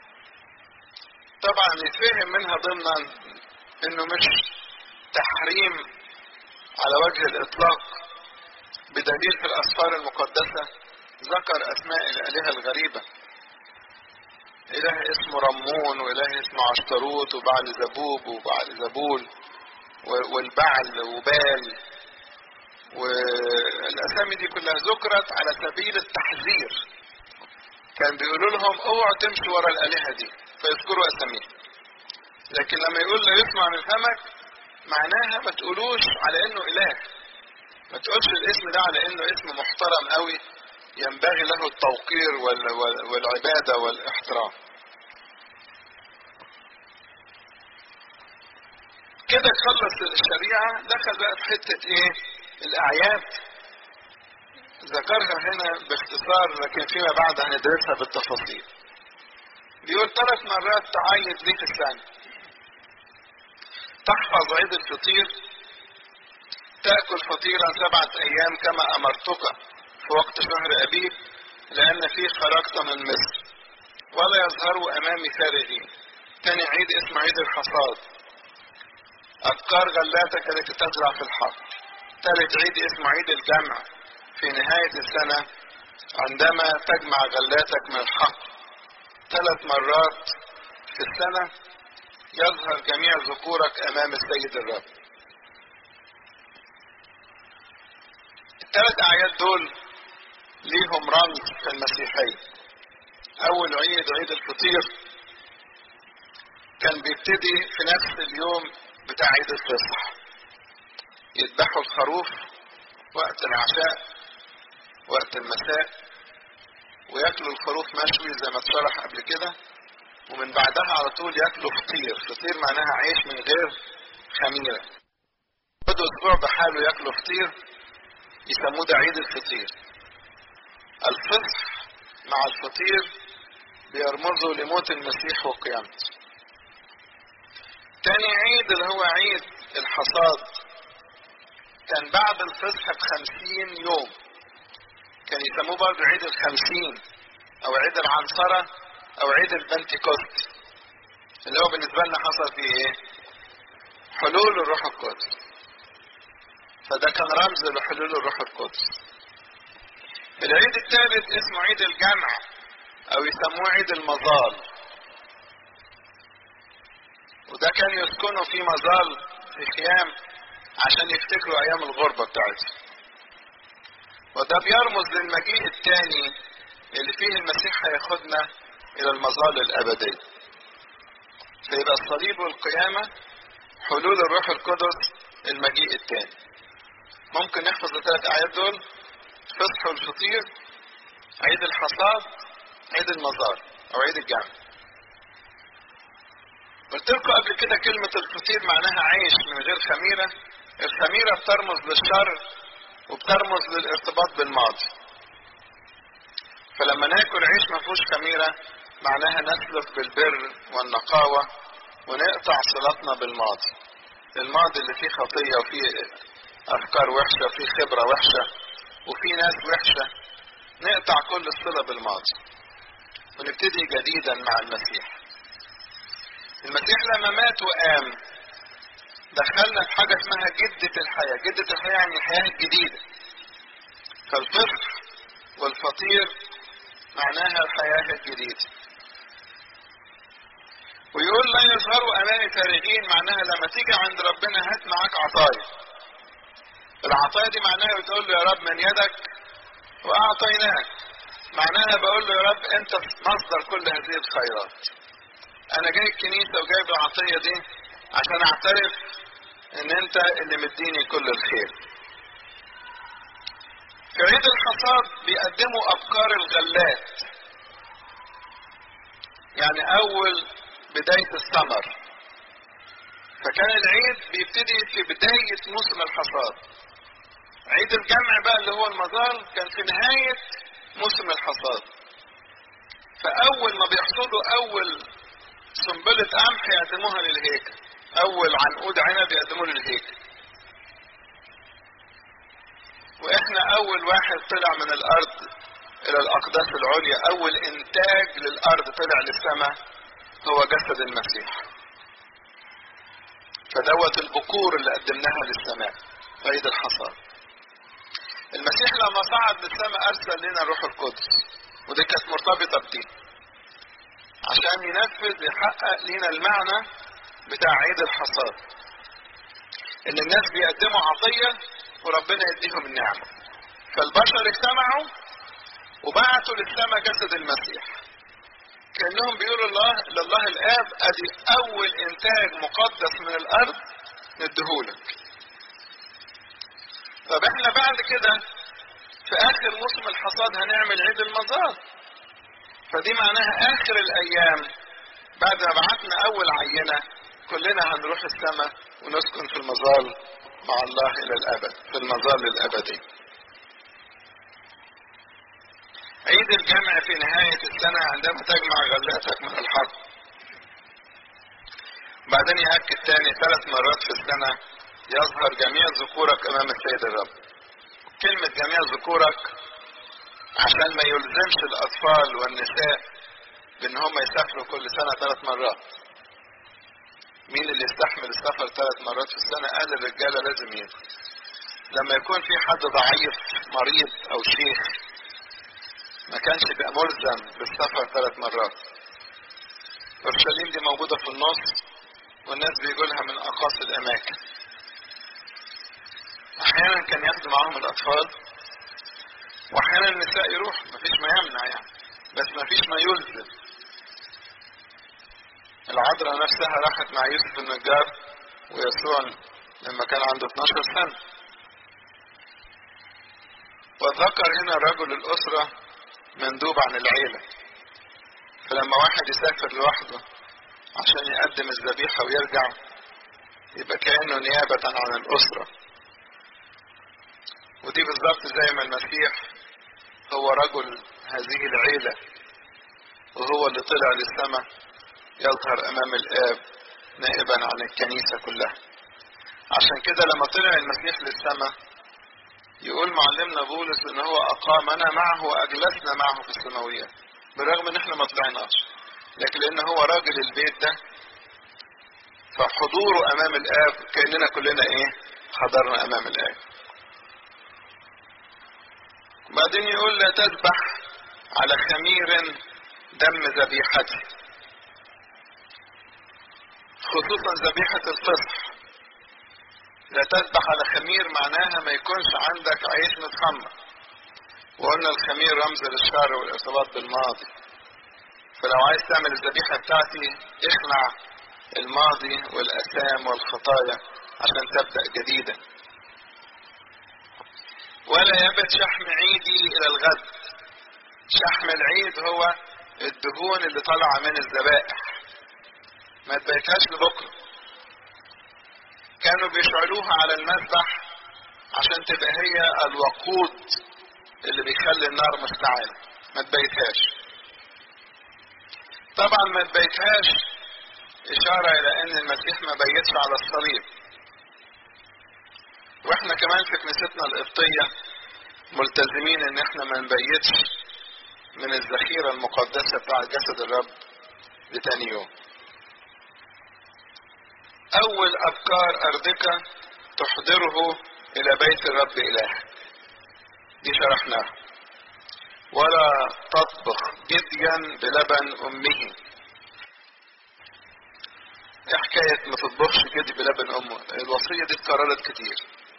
طبعا يتفهم منها ضمنا انه مش تحريم على وجه الإطلاق بدليل في الأسفار المقدسة ذكر أسماء الآلهة الغريبة إله اسمه رمون وإله اسمه عشتروت وبعل زبوب وبعل زبول والبعل وبال والأسامي دي كلها ذكرت على سبيل التحذير كان بيقولوا لهم اوعوا تمشوا ورا الآلهة دي فيذكروا أساميها لكن لما يقول لا يسمع من فمك معناها ما تقولوش على انه اله ما تقولش الاسم ده على انه اسم محترم قوي ينبغي له التوقير والعباده والاحترام كده خلص الشريعه دخل بقى في حته ايه الاعياد ذكرها هنا باختصار لكن فيما بعد هندرسها بالتفاصيل بيقول ثلاث مرات تعيد ليه في السنه تحفظ عيد الفطير تأكل فطيرا سبعة أيام كما أمرتك في وقت شهر أبيب لأن فيه خرجت من مصر ولا يظهروا أمامي فارغين تاني عيد اسمه عيد الحصاد أبكار غلاتك التي تزرع في الحق ثالث عيد اسمه عيد الجمع في نهاية السنة عندما تجمع غلاتك من الحق ثلاث مرات في السنة يظهر جميع ذكورك امام السيد الرب الثلاث اعياد دول ليهم رمز في المسيحية اول عيد عيد الفطير كان بيبتدي في نفس اليوم بتاع عيد الفصح يذبحوا الخروف وقت العشاء وقت المساء وياكلوا الخروف مشوي زي ما اتشرح قبل كده ومن بعدها على طول ياكلوا فطير فطير معناها عيش من غير خميرة يقعدوا اسبوع بحاله ياكلوا فطير يسموه ده عيد الفطير الفصح مع الفطير بيرمزوا لموت المسيح وقيامته تاني عيد اللي هو عيد الحصاد كان بعد الفصح بخمسين يوم كان يسموه برضه عيد الخمسين او عيد العنصرة او عيد البنتيكوست اللي هو بالنسبة لنا حصل فيه ايه حلول الروح القدس فده كان رمز لحلول الروح القدس العيد الثالث اسمه عيد الجمع او يسموه عيد المظال وده كان يسكنوا في مظال في خيام عشان يفتكروا ايام الغربة بتاعتهم وده بيرمز للمجيء الثاني اللي فيه المسيح هياخدنا الى المظال الابدية فيبقى الصليب والقيامة حلول الروح القدس المجيء الثاني ممكن نحفظ الثلاث اعياد دول الفصح والفطير عيد الحصاد عيد المزار او عيد الجمع قلت لكم قبل كده كلمة الفطير معناها عيش من غير خميرة الخميرة بترمز للشر وبترمز للارتباط بالماضي فلما ناكل عيش ما فيهوش خميرة معناها نسلك بالبر والنقاوة ونقطع صلتنا بالماضي الماضي اللي فيه خطية وفيه أفكار وحشة وفيه خبرة وحشة وفيه ناس وحشة نقطع كل الصلة بالماضي ونبتدي جديدا مع المسيح المسيح لما مات وقام دخلنا في حاجة اسمها جدة الحياة جدة الحياة يعني الحياة الجديدة فالفصح والفطير معناها الحياة الجديدة ويقول لا يظهروا امامي فارغين معناها لما تيجي عند ربنا هات معاك عطايا العطايا دي معناها بتقول له يا رب من يدك واعطيناك معناها بقول له يا رب انت مصدر كل هذه الخيرات انا جاي الكنيسة وجايب العطية دي عشان اعترف ان انت اللي مديني كل الخير في عيد الحصاد بيقدموا ابكار الغلات يعني اول بداية الثمر فكان العيد بيبتدي في بداية موسم الحصاد عيد الجمع بقى اللي هو المظال كان في نهاية موسم الحصاد فأول ما بيحصدوا أول سنبلة قمح يقدموها للهيكل أول عنقود عنب يقدموه للهيكل وإحنا أول واحد طلع من الأرض إلى الأقداس العليا أول إنتاج للأرض طلع للسماء هو جسد المسيح فدوت البكور اللي قدمناها للسماء عيد الحصاد المسيح لما صعد للسماء ارسل لنا الروح القدس ودي كانت مرتبطه بدي عشان ينفذ يحقق لنا المعنى بتاع عيد الحصاد ان الناس بيقدموا عطيه وربنا يديهم النعمه فالبشر اجتمعوا وبعتوا للسماء جسد المسيح كانهم بيقولوا الله لله الاب ادي اول انتاج مقدس من الارض نديهولك طب احنا بعد كده في اخر موسم الحصاد هنعمل عيد المزار فدي معناها اخر الايام بعد ما بعتنا اول عينه كلنا هنروح السماء ونسكن في المظال مع الله الى الابد في المظال الابدي عيد الجمع في نهاية السنة عندما تجمع غلاتك من الحرب بعدين يأكد تاني ثلاث مرات في السنة يظهر جميع ذكورك أمام السيد الرب كلمة جميع ذكورك عشان ما يلزمش الأطفال والنساء بأن هم يسافروا كل سنة ثلاث مرات مين اللي يستحمل السفر ثلاث مرات في السنة قال الرجالة لازم يجوا لما يكون في حد ضعيف مريض أو شيخ ما كانش بقى ملزم بالسفر ثلاث مرات اورشليم دي موجودة في النص والناس بيجوا لها من اقاصي الاماكن احيانا كان ياخدوا معاهم الاطفال واحيانا النساء يروح مفيش ما يمنع يعني بس مفيش ما يلزم العذراء نفسها راحت مع يوسف النجار ويسوع لما كان عنده 12 سنة وذكر هنا رجل الأسرة مندوب عن العيلة فلما واحد يسافر لوحده عشان يقدم الذبيحة ويرجع يبقى كأنه نيابة عن الأسرة ودي بالظبط زي ما المسيح هو رجل هذه العيلة وهو اللي طلع للسماء يظهر أمام الآب نائبا عن الكنيسة كلها عشان كده لما طلع المسيح للسماء يقول معلمنا بولس ان هو اقامنا معه واجلسنا معه في السماويات بالرغم ان احنا ما طلعناش لكن لان هو راجل البيت ده فحضوره امام الاب كاننا كلنا ايه حضرنا امام الاب بعدين يقول لا تذبح على خمير دم ذبيحتي خصوصا ذبيحة الفصح لا تذبح على خمير معناها ما يكونش عندك عيش متخمر وقلنا الخمير رمز للشر والارتباط بالماضي فلو عايز تعمل الذبيحة بتاعتي اخلع الماضي والأثام والخطايا عشان تبدأ جديدا ولا يبت شحم عيدي إلى الغد شحم العيد هو الدهون اللي طالعة من الذبائح ما تبيتهاش لبكرة كانوا بيشعلوها على المذبح عشان تبقى هي الوقود اللي بيخلي النار مشتعلة ما تبيتهاش طبعا ما تبيتهاش إشارة إلى أن المسيح ما بيتش على الصليب وإحنا كمان في كنيستنا القبطية ملتزمين إن إحنا ما نبيتش من الذخيرة المقدسة بتاع جسد الرب لتاني يوم أول أبكار أرضك تحضره إلى بيت الرب إلهك دي شرحناها ولا تطبخ جديا بلبن أمه ايه حكاية ما تطبخش جدي بلبن أمه الوصية دي اتكررت كتير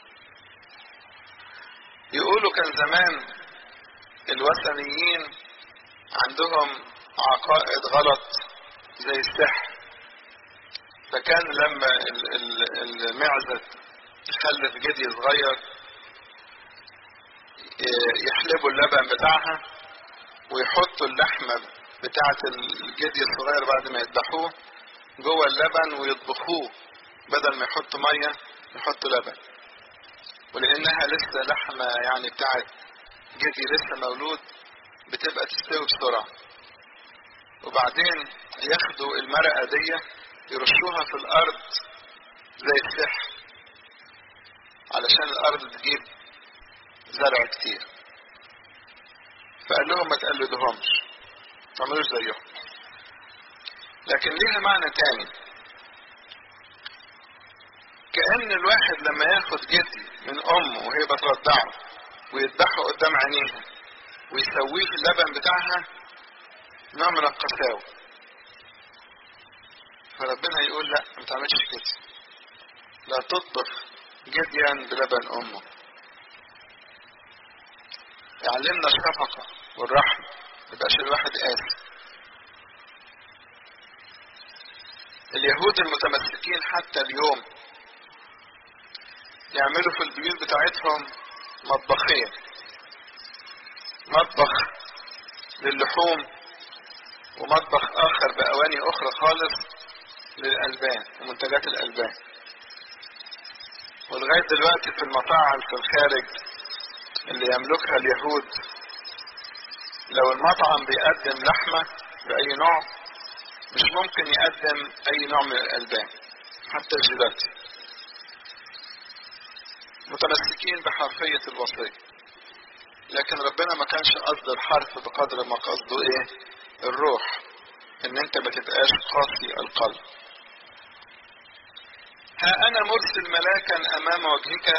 يقولوا كان زمان الوثنيين عندهم عقائد غلط زي السحر فكان لما المعزة تخلف جدي صغير يحلبوا اللبن بتاعها ويحطوا اللحمة بتاعة الجدي الصغير بعد ما يذبحوه جوه اللبن ويطبخوه بدل ما يحطوا مية يحطوا لبن ولأنها لسه لحمة يعني بتاعة جدي لسه مولود بتبقى تستوي بسرعة وبعدين ياخدوا المرقة دي يرشوها في الأرض زي السحر علشان الأرض تجيب زرع كتير فقال لهم ما تقلدوهمش ما تعملوش زيهم لكن ليها معنى تاني كأن الواحد لما ياخد جدي من أمه وهي بترضعه ويذبحه قدام عينيها ويسويه في اللبن بتاعها نوع من القساوة فربنا يقول لا ما تعملش كده لا تطبخ جديا بلبن أمه يعلمنا الشفقة والرحمة ميبقاش الواحد قاسي اليهود المتمسكين حتى اليوم يعملوا في البيوت بتاعتهم مطبخين مطبخ للحوم ومطبخ اخر باواني اخرى خالص للالبان ومنتجات الالبان ولغايه دلوقتي في المطاعم في الخارج اللي يملكها اليهود لو المطعم بيقدم لحمه باي نوع مش ممكن يقدم اي نوع من الالبان حتى الجيلاتي متمسكين بحرفية الوصية لكن ربنا ما كانش قصد الحرف بقدر ما قصده ايه الروح ان انت ما تبقاش قاسي القلب ها انا مرسل ملاكا امام وجهك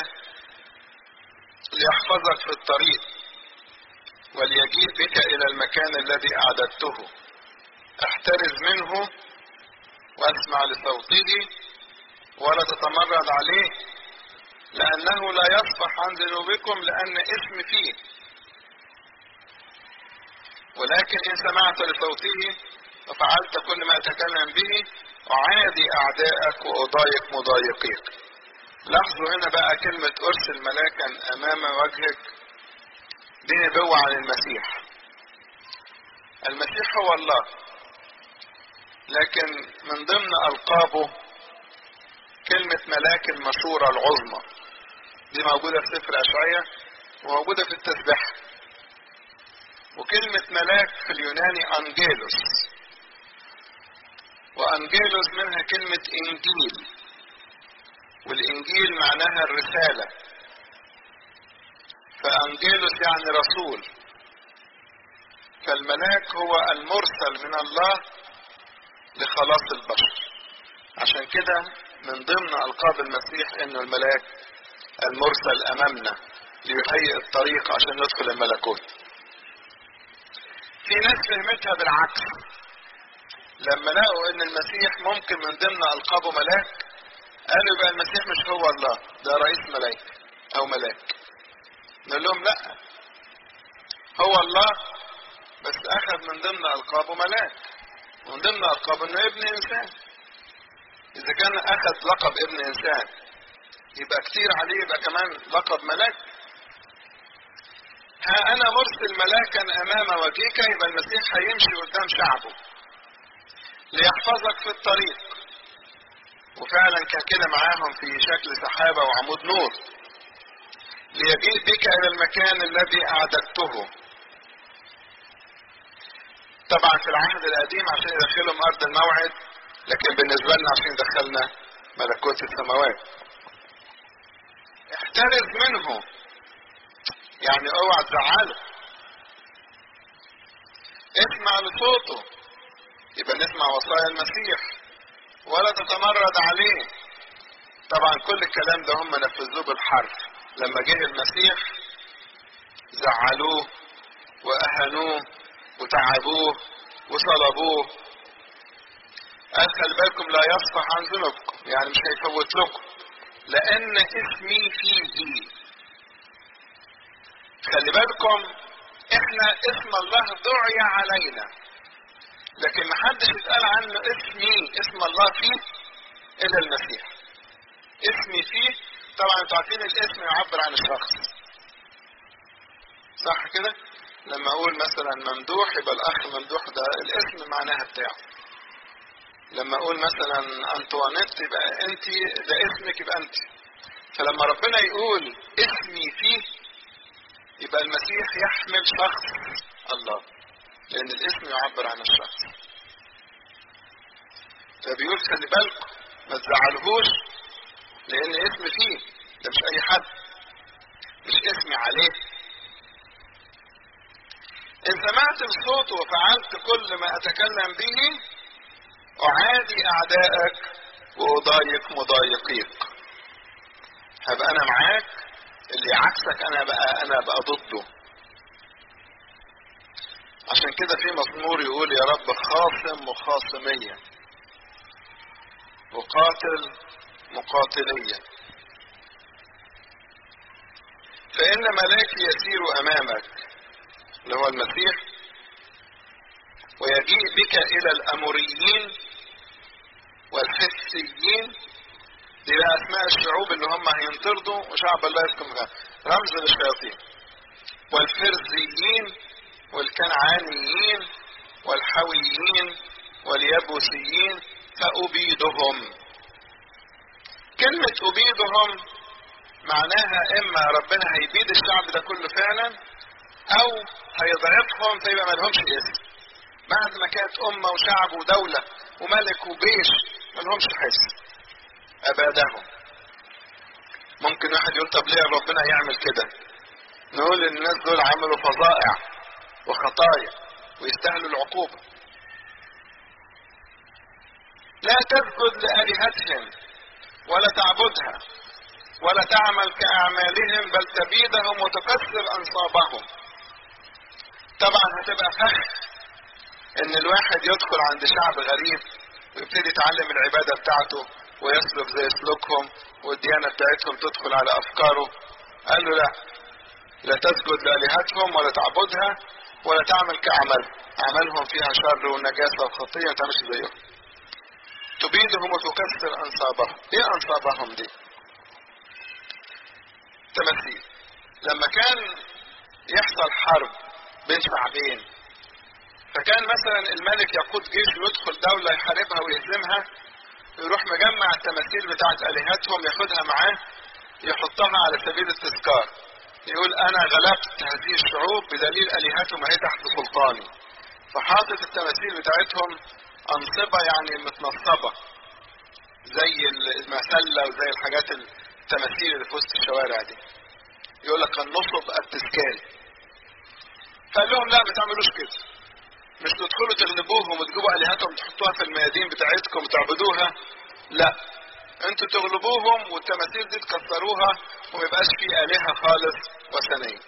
ليحفظك في الطريق وليجيء بك الى المكان الذي اعددته احترز منه واسمع لصوته ولا تتمرد عليه لأنه لا يصفح عن ذنوبكم لأن اسم فيه ولكن إن سمعت لصوته وفعلت كل ما أتكلم به أعادي أعدائك وأضايق مضايقيك لاحظوا هنا بقى كلمة أرسل ملاكا أمام وجهك دي نبوة عن المسيح المسيح هو الله لكن من ضمن ألقابه كلمة ملاك المشورة العظمى دي موجودة في سفر أشعية وموجودة في التسبيح وكلمة ملاك في اليوناني أنجيلوس وأنجيلوس منها كلمة إنجيل والإنجيل معناها الرسالة فأنجيلوس يعني رسول فالملاك هو المرسل من الله لخلاص البشر عشان كده من ضمن ألقاب المسيح إنه الملاك المرسل أمامنا ليهيئ الطريق عشان ندخل الملكوت في ناس فهمتها بالعكس لما لقوا ان المسيح ممكن من ضمن القابه ملاك قالوا يبقى المسيح مش هو الله ده رئيس ملائكه او ملاك نقول لهم لا هو الله بس اخذ من ضمن القابه ملاك من ضمن القابه انه ابن انسان اذا كان اخذ لقب ابن انسان يبقى كتير عليه يبقى كمان لقب ملاك ها انا مرسل ملاكا امام وجهك يبقى المسيح هيمشي قدام شعبه ليحفظك في الطريق وفعلا كان كده معاهم في شكل سحابة وعمود نور ليجيء بك الى المكان الذي اعددته طبعا في العهد القديم عشان يدخلهم ارض الموعد لكن بالنسبة لنا عشان يدخلنا ملكوت السماوات احترز منه يعني اوعى تزعله اسمع لصوته يبقى نسمع وصايا المسيح ولا تتمرد عليه طبعا كل الكلام ده هم نفذوه بالحرف لما جه المسيح زعلوه واهانوه وتعبوه وصلبوه قال خلي بالكم لا يصفح عن ذنوبكم يعني مش هيفوت لكم لان اسمي فيه خلي بالكم احنا اسم الله دعي علينا لكن محدش اتقال عنه اسمي اسم الله فيه الا المسيح اسمي فيه طبعا انتوا عارفين الاسم يعبر عن الشخص صح كده لما اقول مثلا ممدوح يبقى الاخ ممدوح ده الاسم معناها بتاعه لما اقول مثلا انطوانيت يبقى انت ده اسمك يبقى انت فلما ربنا يقول اسمي فيه يبقى المسيح يحمل شخص الله لان الاسم يعبر عن الشخص فبيقول خلي بالكم ما تزعلهوش لان اسم فيه ده مش اي حد مش اسمي عليه ان سمعت الصوت وفعلت كل ما اتكلم به اعادي اعدائك واضايق مضايقيك هبقى انا معاك اللي عكسك انا بقى انا بقى ضده عشان كده في مزمور يقول يا رب خاصم مخاصميا وقاتل مقاتليا فإن ملاكي يسير أمامك اللي هو المسيح ويجيء بك إلى الأموريين والحسيين دي بقى أسماء الشعوب اللي هم هينطردوا وشعب الله يسكن مكان رمز للشياطين والفرزيين والكنعانيين والحويين واليبوسيين فأبيدهم كلمة أبيدهم معناها إما ربنا هيبيد الشعب ده كله فعلا أو هيضعفهم فيبقى ملهمش اسم بعد ما كانت أمة وشعب ودولة وملك وجيش ملهمش حس أبادهم ممكن واحد يقول طب ليه ربنا يعمل كده نقول الناس دول عملوا فظائع وخطايا ويستاهلوا العقوبة لا تسجد لآلهتهم ولا تعبدها ولا تعمل كأعمالهم بل تبيدهم وتكسر أنصابهم طبعا هتبقى فخ ان الواحد يدخل عند شعب غريب ويبتدي يتعلم العبادة بتاعته ويسلك زي سلوكهم والديانة بتاعتهم تدخل على أفكاره قال له لا لا تسجد لآلهتهم ولا تعبدها ولا تعمل كأعمال أعمالهم فيها شر ونجاسة وخطية ما تعملش زيهم تبيدهم وتكسر أنصابهم إيه أنصابهم دي تمثيل لما كان يحصل حرب بين شعبين فكان مثلا الملك يقود جيش ويدخل دولة يحاربها ويهزمها يروح مجمع التماثيل بتاعت آلهتهم ياخدها معاه يحطها على سبيل التذكار يقول انا غلبت هذه الشعوب بدليل الهتهم اهي تحت سلطاني فحاطط التماثيل بتاعتهم انصبة يعني متنصبة زي المسلة وزي الحاجات التماثيل اللي في وسط الشوارع دي يقول لك النصب التذكاري فقال لهم لا ما تعملوش كده مش تدخلوا تغلبوهم وتجيبوا الهتهم تحطوها في الميادين بتاعتكم وتعبدوها لا انتوا تغلبوهم والتماثيل دي تكسروها وما يبقاش في الهه خالص وثنية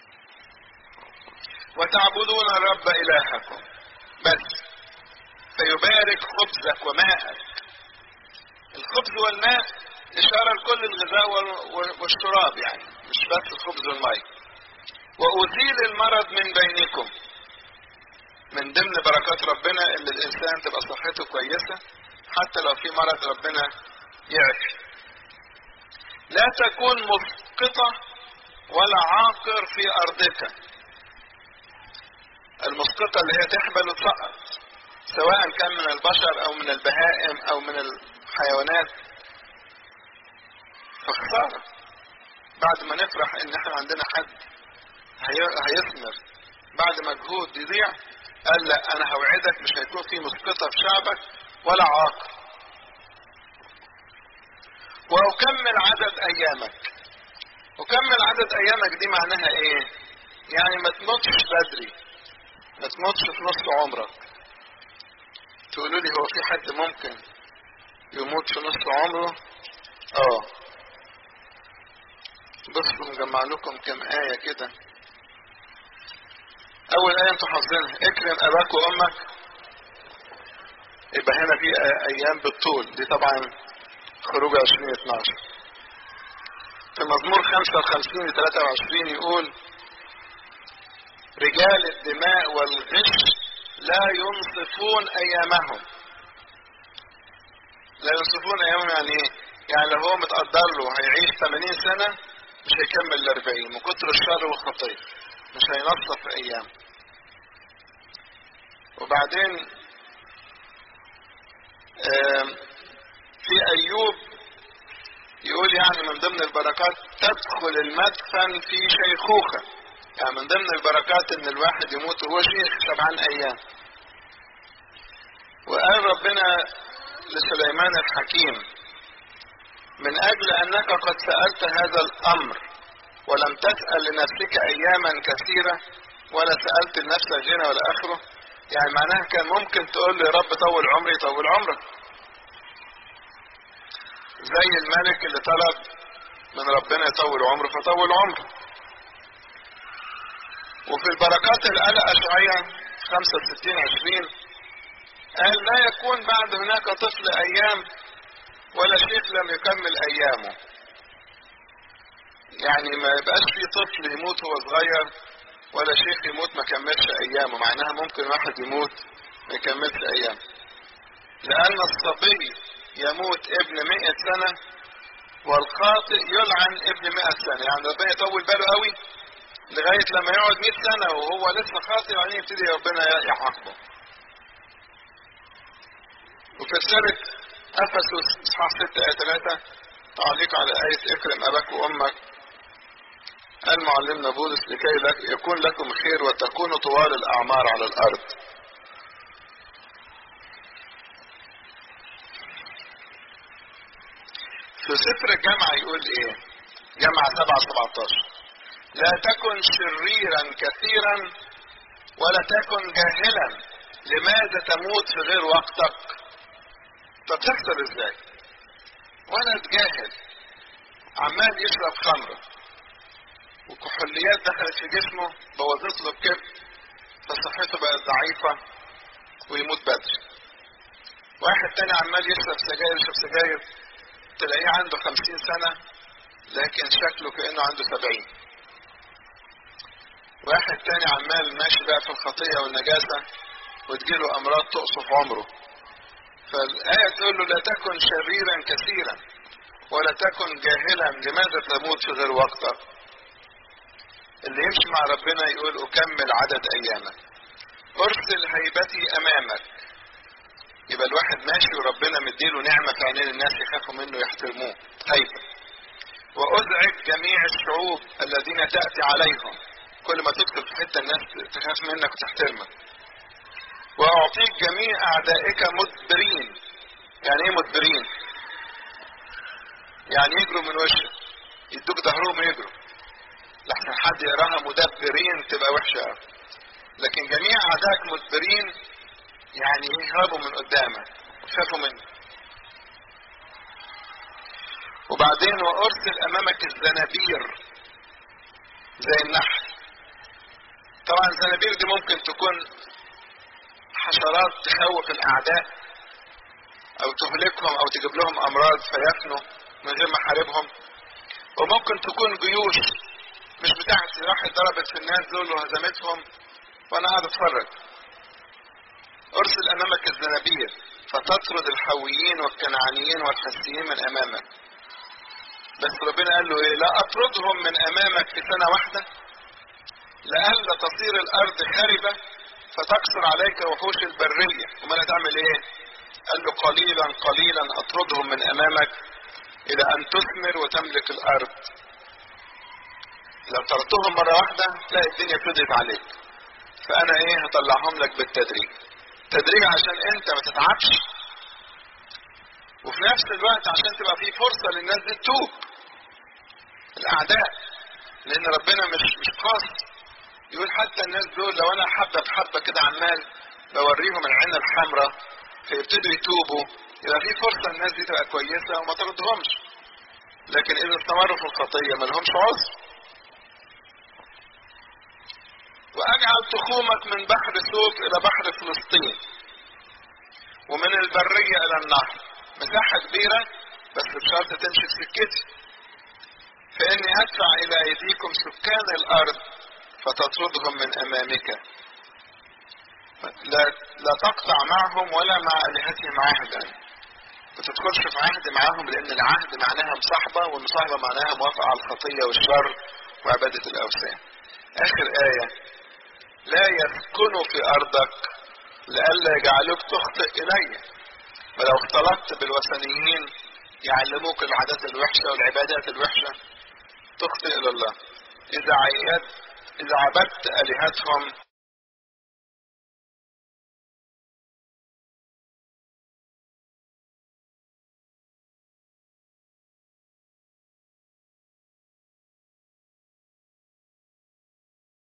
وتعبدون الرب إلهكم بس فيبارك خبزك وماءك الخبز والماء إشارة لكل الغذاء والشراب يعني مش بس الخبز والماء وأزيل المرض من بينكم من ضمن بركات ربنا ان الانسان تبقى صحته كويسه حتى لو في مرض ربنا يعفي لا تكون مسقطه ولا عاقر في ارضك المسقطه اللي هي تحبل وتسقط سواء كان من البشر او من البهائم او من الحيوانات فخساره بعد ما نفرح ان احنا عندنا حد هيثمر بعد مجهود يضيع قال لا انا هوعدك مش هيكون في مسقطة في شعبك ولا عاقل واكمل عدد ايامك اكمل عدد ايامك دي معناها ايه يعني ما تموتش بدري ما تموتش في نص عمرك تقولوا لي هو في حد ممكن يموت في نص عمره اه بصوا مجمع لكم كم آية كده اول ايه انتوا حافظينها اكرم اباك وامك يبقى هنا في ايام بالطول دي طبعا خروج 2012 في مزمور 55 ل 23 يقول رجال الدماء والغش لا ينصفون ايامهم لا ينصفون ايامهم يعني ايه يعني لو هو متقدر له هيعيش 80 سنه مش هيكمل ال 40 من كتر الشر والخطيه مش هينصف في ايام وبعدين في ايوب يقول يعني من ضمن البركات تدخل المدفن في شيخوخة يعني من ضمن البركات ان الواحد يموت وهو شيخ سبعان ايام وقال ربنا لسليمان الحكيم من اجل انك قد سألت هذا الامر ولم تسأل لنفسك اياما كثيرة ولا سألت لنفسك غنى ولا اخره يعني معناها كان ممكن تقول لي يا رب طول عمري طول عمرك زي الملك اللي طلب من ربنا يطول عمره فطول عمره وفي البركات اللي قالها اشعياء 65 20 قال لا يكون بعد هناك طفل ايام ولا شيخ لم يكمل ايامه يعني ما يبقاش في طفل يموت وهو صغير ولا شيخ يموت ما كملش ايامه معناها ممكن واحد يموت ما يكملش ايامه لان الصبي يموت ابن مئة سنة والخاطئ يلعن ابن مئة سنة يعني ربنا يطول باله قوي لغاية لما يقعد مئة سنة وهو لسه خاطئ يعني يبتدي ربنا يعاقبه وفي رسالة أفسس إصحاح 6 آية 3 تعليق على آية اكرم أباك وأمك قال معلمنا بولس لكي لك يكون لكم خير وتكونوا طوال الأعمار على الأرض في سفر الجامعة يقول ايه جامعة 7 17 لا تكن شريرا كثيرا ولا تكن جاهلا لماذا تموت في غير وقتك طب تحصل ازاي ولد جاهل عمال يشرب خمره وكحوليات دخلت في جسمه بوظت له الكبد فصحته بقت ضعيفة ويموت بدري واحد تاني عمال يشرب سجاير يشرب سجاير تلاقيه عنده خمسين سنة لكن شكله كأنه عنده سبعين واحد تاني عمال ماشي بقى في الخطية والنجاسة وتجيله أمراض تقصف عمره فالآية تقول له لا تكن شريرا كثيرا ولا تكن جاهلا لماذا تموت في غير وقتك اللي يمشي مع ربنا يقول أكمل عدد أيامك أرسل هيبتي أمامك يبقى الواحد ماشي وربنا مديله نعمة في عينين الناس يخافوا منه يحترموه هيبة وأزعج جميع الشعوب الذين تأتي عليهم كل ما تدخل في حتة الناس تخاف منك وتحترمك وأعطيك جميع أعدائك مدبرين يعني إيه مدبرين؟ يعني يجروا من وشك يدوك ظهرهم يجروا لحسن حد يراها مدبرين تبقى وحشة لكن جميع أعدائك مدبرين يعني يهربوا من قدامك وخافوا منك وبعدين وارسل امامك الزنابير زي النحل طبعا الزنابير دي ممكن تكون حشرات تخوف الاعداء او تهلكهم او تجيب لهم امراض فيفنوا من غير ما احاربهم وممكن تكون جيوش مش بتاعتي راحت ضربت في الناس دول وهزمتهم وانا قاعد اتفرج ارسل امامك الزنابير فتطرد الحويين والكنعانيين والحسيين من امامك بس ربنا قال له ايه لا اطردهم من امامك في سنه واحده لئلا تصير الارض خربه فتكسر عليك وحوش البريه امال هتعمل ايه قال له قليلا قليلا اطردهم من امامك الى ان تثمر وتملك الارض لو طردتهم مره واحده تلاقي الدنيا فضيت عليك فانا ايه هطلعهم لك بالتدريج تدريج عشان انت ما تتعبش وفي نفس الوقت عشان تبقى في فرصة للناس دي تتوب الأعداء لأن ربنا مش مش قاسي يقول حتى الناس دول لو أنا حبة بحبة كده عمال بوريهم العين الحمراء فيبتدوا يتوبوا يبقى في فرصة الناس دي تبقى كويسة وما تردهمش لكن إذا استمروا في الخطية ما لهمش عذر وأجعل تخومك من بحر سوف إلى بحر فلسطين ومن البرية إلى النهر مساحة كبيرة بس بشرط تمشي في سكتي فإني أدفع إلى أيديكم سكان الأرض فتطردهم من أمامك لا, لا تقطع معهم ولا مع آلهتهم عهدا ما تدخلش في عهد معاهم لأن العهد معناها مصاحبة والمصاحبة معناها موافقة على الخطية والشر وعبادة الأوثان آخر آية لا يسكنوا في أرضك لئلا يجعلوك تخطئ إلي ولو اختلطت بالوثنيين يعلموك العادات الوحشة والعبادات الوحشة تخطئ إلى الله إذا عيد إذا عبدت آلهتهم